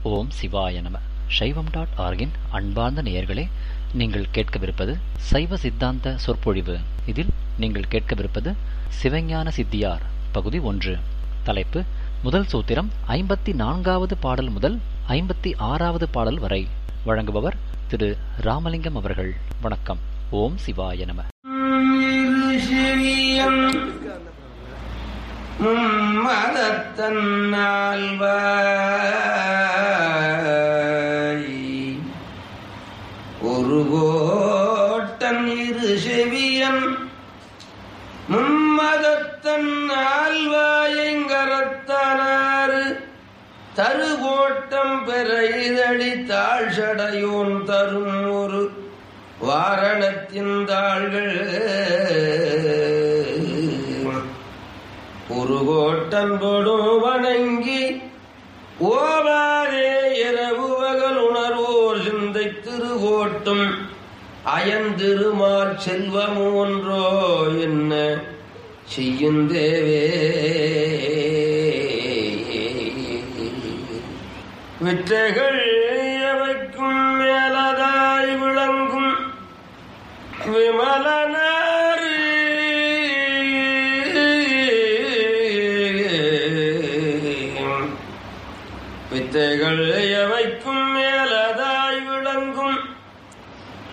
ஓம் சிவாய நம சைவம் டாட் ஆர்கின் அன்பார்ந்த நேயர்களே நீங்கள் கேட்கவிருப்பது சைவ சித்தாந்த சொற்பொழிவு இதில் நீங்கள் கேட்கவிருப்பது சிவஞான சித்தியார் பகுதி ஒன்று தலைப்பு முதல் சூத்திரம் ஐம்பத்தி நான்காவது பாடல் முதல் ஐம்பத்தி ஆறாவது பாடல் வரை வழங்குபவர் திரு ராமலிங்கம் அவர்கள் வணக்கம் ஓம் சிவாய நம சிவியம் மும்மதத்தன்னால்வாய் ஒரு கோட்டன் இரு செவியன் மும்மதத்தன் ஆழ்வாயங்கரத்தானாறு தருகோட்டம் பெற இதழி தாழ்சடையோன் தரும் ஒரு வாரணத்தின் தாள்கள் ஒரு கோட்டன் போடும் வணங்கி ஓவாரே இரவு பகல் உணர்வோர் சிந்தை திருகோட்டும் அயந்திருமால் செல்வம் ஒன்றோ என்ன செய்யுந்தேவே வித்தைகள் எவைக்கும் மேலதாய் விளங்கும் விமலனாறு வித்தைகள்